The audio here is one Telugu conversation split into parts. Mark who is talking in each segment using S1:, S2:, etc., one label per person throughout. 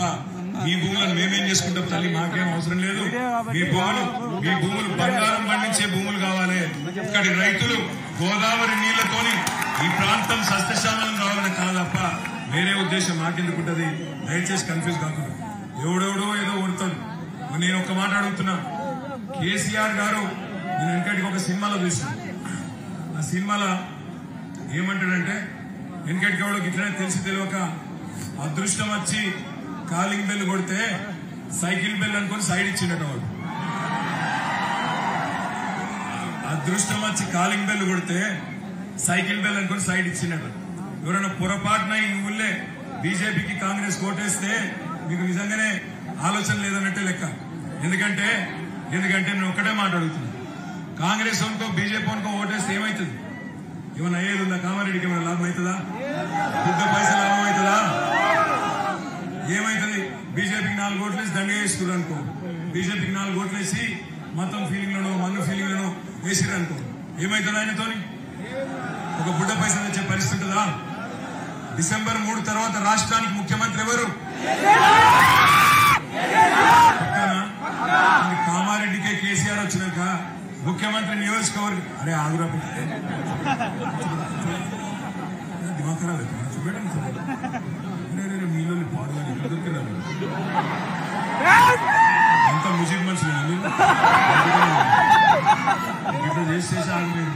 S1: మీ భూములను మేమేం చేసుకుంటాం తల్లి మాకేం అవసరం లేదు మీ భూములు మీ భూములు బంగారం పండించే భూములు కావాలి ఇక్కడి రైతులు గోదావరి నీళ్లతోని ఈ ప్రాంతం సస్యశ్యామలం కావాలని కాదు తప్ప వేరే ఉద్దేశం మాకెందుకుంటది దయచేసి కన్ఫ్యూజ్ కాకుండా ఎవడెవడో ఏదో ఊరుతాడు నేను ఒక మాట అడుగుతున్నా కేసీఆర్ గారు నేను వెనకటికి ఒక సినిమాలో చూసాను ఆ సినిమాలో ఏమంటాడంటే వెనకటికి ఎవడో ఇట్లనే తెలిసి తెలియక అదృష్టం వచ్చి కాలింగ్ బెల్ కొడితే సైకిల్ బెల్ అనుకొని సైడ్ ఇచ్చిండట వాడు అదృష్టం వచ్చి కాలింగ్ బెల్ కొడితే సైకిల్ బెల్ అనుకొని సైడ్ ఇచ్చినట్టు ఎవరైనా పొరపాటున ఈ ఊళ్ళే బీజేపీకి కాంగ్రెస్ కోటేస్తే మీకు నిజంగానే ఆలోచన లేదన్నట్టే లెక్క ఎందుకంటే ఎందుకంటే నేను ఒక్కటే మాట అడుగుతున్నా కాంగ్రెస్ వనుకో బీజేపీ వనుకో ఓటేస్తే ఏమవుతుంది ఏమైనా అయ్యేది ఉందా కామారెడ్డికి ఏమైనా లాభం అవుతుందా పెద్ద పైసలు లాభం అవుతుందా ఏమైతుంది బీజేపీకి నాలుగు ఓట్లు వేసి దండగా వేసుకున్నారు అనుకో బీజేపీకి నాలుగు ఓట్లు వేసి మొత్తం ఫీలింగ్ లను మన్ను ఫీలింగ్ లను వేసిరు అనుకో ఏమైతుంది ఆయనతోని ఒక బుడ్డ పైసలు వచ్చే పరిస్థితి ఉంటుందా డిసెంబర్ మూడు తర్వాత రాష్ట్రానికి ముఖ్యమంత్రి ఎవరు పక్కన మరి కామారెడ్డికే కేసీఆర్ వచ్చినాక ముఖ్యమంత్రి నియోజకవర్గం అరే ఆగురా దిమాగ్ ఖరాబ్ అవుతుంది చూపెట్టండి అరే, అరే, అరే, మీలో పాడుగా ఇక్కడ దొరికిరా అంత ముజీబ్ మనుషులు మీరు ఇట్లా చేసి చేసి ఆగిపోయింది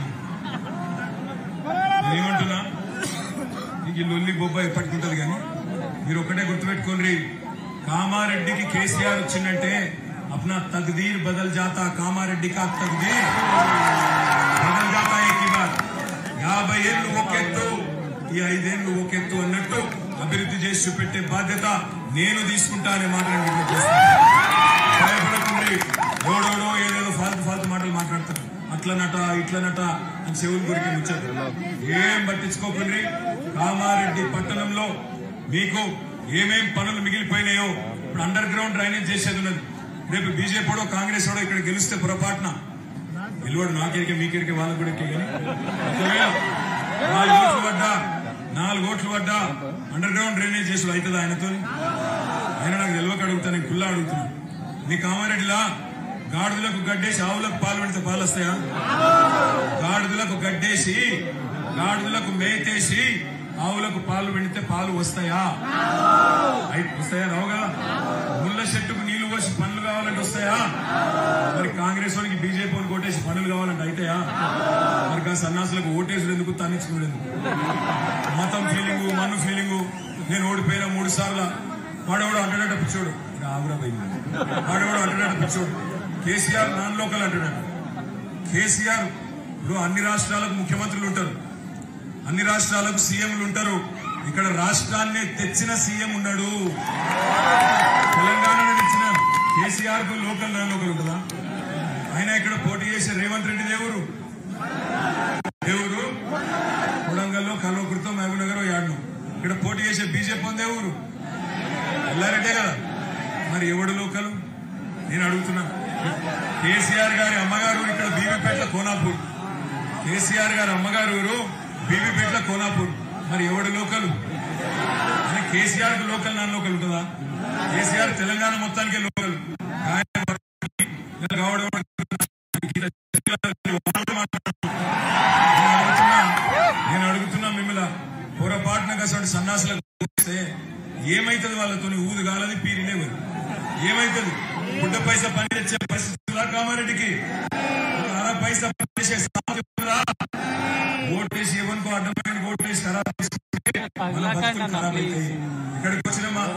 S1: నేనేమంటున్నా నీకు ఈ లొల్లి బొబ్బ ఎప్పటికుంటది కానీ మీరు ఒకటే గుర్తుపెట్టుకోండి కామారెడ్డికి కేసీఆర్ వచ్చిందంటే అప్నా తగ్దీర్ బదల్ జాతా కామారెడ్డి కా తగ్దీర్ బదల్ జాతా ఏక్ ఈ బార్ యాభై ఏళ్ళు ఒకెత్తు ఈ ఐదేళ్లు ఒకెత్తు అన్నట్టు అభివృద్ధి చేసి చూపెట్టే బాధ్యత నేను తీసుకుంటా అనే మాట నేను విజ్ఞప్తి చేస్తున్నాను. భయపడకండి ఎవడోడో ఏదేదో ఫాల్తు ఫాల్తు మాటలు మాట్లాడతారు అట్లనట ఇట్లనట అని చెవులు గురికి ముచ్చారు ఏం పట్టించుకోకండి కామారెడ్డి పట్టణంలో మీకు ఏమేం పనులు మిగిలిపోయినాయో ఇప్పుడు అండర్ గ్రౌండ్ డ్రైనేజ్ చేసేది ఉన్నది రేపు బీజేపీ వాడో కాంగ్రెస్ వాడో ఇక్కడ గెలిస్తే పొరపాటున గెలువాడు నాకెరికే మీకెరికే వాళ్ళకు కూడా ఎక్కే కానీ ఒకవేళ నాలుగు ఓట్లు పడ్డా నాలుగు ఓట్లు పడ్డా అండర్ గ్రౌండ్ డ్రైనేజ్ చేసుడు అవుతుంది ఆయనతో ఆయన నాకు తెలియక అడుగుతాను నేను కుల్లా అడుగుతున్నాను నీ కామారెడ్డిలా గాడిదలకు గడ్డేసి ఆవులకు పాలు పెడితే పాలు వస్తాయా గాడిదలకు గడ్డేసి గాడిదలకు మేతేసి ఆవులకు పాలు పెడితే పాలు వస్తాయా అయి- వస్తాయా రావు కదా ముళ్ళ చెట్టుకు నీళ్లు పోసి పనులు కావాలంటే వస్తాయా మరి కాంగ్రెస్ వాడికి బీజేపీ వాడికి ఓటేసి పనులు కావాలంటే అయితాయా మరి కాస్త సన్నాసులకు ఓటేసుడు ఎందుకు తన్నించుకునేది ఎందుకు మతం ఫీలింగు మన్ను ఫీలింగు నేను ఓడిపోయిన మూడు సార్లు వాడెవడో అంటాడట పిచ్చోడు ఇక ఆగురా పోయింది వాడెవడో అంటాడట పిచ్చోడు కేసీఆర్ నాన్ లోకల్ అంటాడట కేసీఆర్ ఇప్పుడు అన్ని రాష్ట్రాలకు ముఖ్యమంత్రులు ఉంటారు అన్ని రాష్ట్రాలకు సీఎంలు ఉంటారు ఇక్కడ రాష్ట్రాన్ని తెచ్చిన సీఎం ఉన్నాడు తెలంగాణ తెచ్చిన కేసీఆర్ కు లోకల్ నాన్ లోకల్ ఉంటుందా ఆయన ఇక్కడ పోటీ చేసే రేవంత్ రెడ్డి దేవురు దేవురు కొడంగల్లో కల్వకుర్తో మహబూబ్నగర్ యాడ్ను ఇక్కడ పోటీ చేసే బీజేపీ ఉంది ఎవరు ఎల్లారెడ్డే కదా మరి ఎవడు లోకలు నేను అడుగుతున్నా కేసీఆర్ గారి అమ్మగారు ఊరు ఇక్కడ బీబీపేట కోనాపూర్ కేసీఆర్ గారి అమ్మగారు ఊరు బీబీపేట కోనాపూర్ మరి ఎవడు లోకలు అని కేసీఆర్ కు లోకల్ నాన్ లోకల్ ఉంటుందా కేసీఆర్ తెలంగాణ మొత్తానికి లోకల్ ఆయన కావడం నేను అడుగుతున్నా నేను అడుగుతున్నా మిమ్మల్ని పొరపాటున కసండి సన్నాసులకు వస్తే ఏమైతుంది వాళ్ళతో ఊదు కాలది పీరి లేవు ఏమైతుంది గుడ్డ పైసా పని తెచ్చే పరిస్థితులా కామారెడ్డికి ఒక అర పైసా పని చేసే సామర్థ్యం ఉందా? ఓటేసి ఎవరికో అడ్డమైన ఓటేసి ఖరాబ్ చేసుకుంటే మన బతుకులు ఖరాబ్ అవుతాయి ఇక్కడికి వచ్చిన మా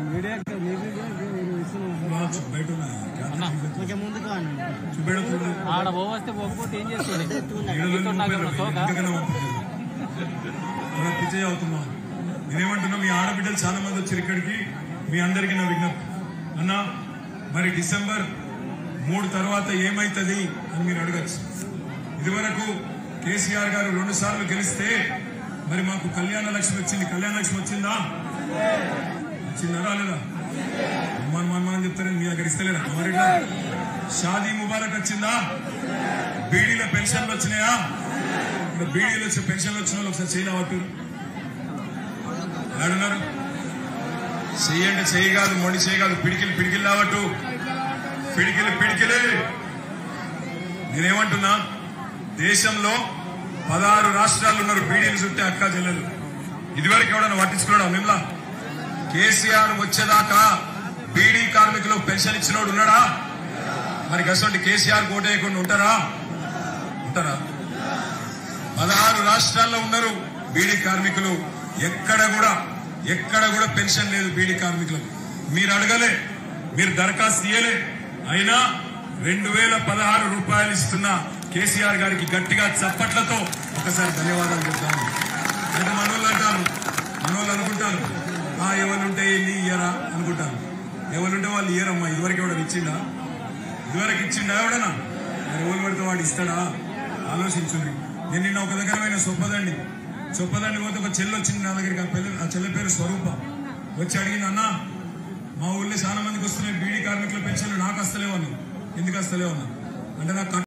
S1: బయట ఉన్నాయి.
S2: కొంచెం ముందుకు అనండి.
S1: చూపెడుతుంది
S3: ఆడ పోవస్తే పోకపోతే ఏం చేస్తుంది
S1: ఏడులో ముప్పై రూపాయలు. ఇంతకన్నా పంపించదు. అలా పిచ్చయ్య అవుతున్నాం నేనేమంటున్నా మీ ఆడబిడ్డలు చాలా మంది వచ్చారు ఇక్కడికి మీ అందరికీ నా విజ్ఞప్తి అన్నా మరి డిసెంబర్ మూడు తర్వాత ఏమైతుంది అని మీరు అడగచ్చు ఇదివరకు కేసీఆర్ గారు రెండు సార్లు గెలిస్తే మరి మాకు కళ్యాణ లక్ష్మి వచ్చింది కళ్యాణ లక్ష్మి వచ్చిందా వచ్చిందా రాలేదా మన మన మనం చెప్తారని మీ దగ్గర ఇస్తలేరా మరి షాదీ ముబారక్ వచ్చిందా బీడీలో పెన్షన్లు వచ్చినాయా ఇక్కడ బీడీలో వచ్చే పెన్షన్లు వచ్చిన వాళ్ళు ఒకసారి చేయనా పట్టు ఏడున్నారు చెయ్యి అంటే చెయ్యి కాదు మొండి చెయ్యి కాదు పిడికిలు పిడికిలు రావట్టు పిడికిలు పిడికిలే నేనేమంటున్నా దేశంలో పదహారు రాష్ట్రాలు ఉన్నారు బీడీలు చుట్టే అక్క చెల్లెలు ఇదివరకు ఎవడన్నా పట్టించుకున్నాడా మిమ్మల్ని కేసీఆర్ వచ్చేదాకా బీడీ కార్మికులు పెన్షన్ ఇచ్చినోడు ఉన్నాడా మరి గసంటి కేసీఆర్ కోటేయకుండా ఉంటారా ఉంటారా పదహారు రాష్ట్రాల్లో ఉన్నారు బీడీ కార్మికులు ఎక్కడ కూడా ఎక్కడ కూడా పెన్షన్ లేదు బీడీ కార్మికులకు మీరు అడగలే మీరు దరఖాస్తు ఇయ్యలే అయినా రెండు వేల పదహారు రూపాయలు ఇస్తున్న కేసీఆర్ గారికి గట్టిగా చప్పట్లతో ఒకసారి ధన్యవాదాలు చెప్తాను అంటే మనోళ్ళు అంటారు మనోళ్ళు అనుకుంటారు ఆ ఎవరుంటే వెళ్ళి ఇయ్యరా అనుకుంటారు ఎవరుంటే వాళ్ళు ఇయ్యరమ్మా ఇదివరకు ఎవడని ఇచ్చిండా ఇదివరకు ఇచ్చిండా ఎవడనా మరి ఎవరు పడితే వాడు ఇస్తాడా ఆలోచించుండ్రి నేను నిన్న ఒక దగ్గరమైన సొప్పదండి చొప్పదండి పోతే ఒక చెల్లి వచ్చింది నా దగ్గరికి ఆ పిల్ల ఆ చెల్లె పేరు స్వరూప వచ్చి అడిగింది అన్న మా ఊళ్ళో చాలా మందికి వస్తున్నాయి బీడీ కార్మికుల పెన్షన్లు నాకు వస్తలేవు అన్న ఎందుకు వస్తలేవు అన్న అంటే నాకు